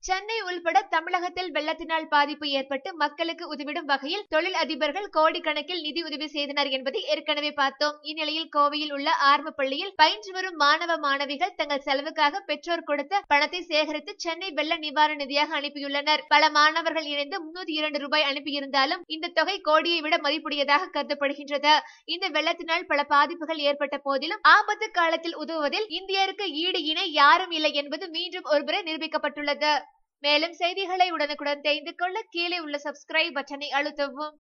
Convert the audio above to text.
சென்னை உள்பட தமிழகத்தில் வெள்ளத்தினால் பாதிப்பு ஏற்பட்டு மக்களுக்கு உதவிடும் வகையில் தொழில் அதிபர்கள் கோடிக்கணக்கில் நிதி உதவி செய்தனர் என்பதை ஏற்கனவே பார்த்தோம் இந்நிலையில் கோவையில் உள்ள ஆரம்ப பள்ளியில் பயின்று வரும் மாணவ மாணவிகள் தங்கள் செலவுக்காக பெற்றோர் கொடுத்த பணத்தை சேகரித்து சென்னை வெள்ள நிவாரண நிதியாக அனுப்பியுள்ளனர் பல மாணவர்கள் இணைந்து முன்னூத்தி இரண்டு ரூபாய் அனுப்பியிருந்தாலும் இந்த தொகை கோடியை விட மதிப்புடையதாக கருதப்படுகின்றது இந்த வெள்ளத்தினால் பல பாதிப்புகள் ஏற்பட்ட போதிலும் ஆபத்து காலத்தில் உதவுவதில் இந்தியருக்கு ஈடு இணை யாரும் இல்லை என்பது மீண்டும் ஒருமுறை நிரூபிக்கப்பட்டுள்ளது மேலும் செய்திகளை உடனுக்குடன் தெரிந்து கொள்ள கீழே உள்ள சப்ஸ்கிரைப் பட்டனை அழுத்தவும்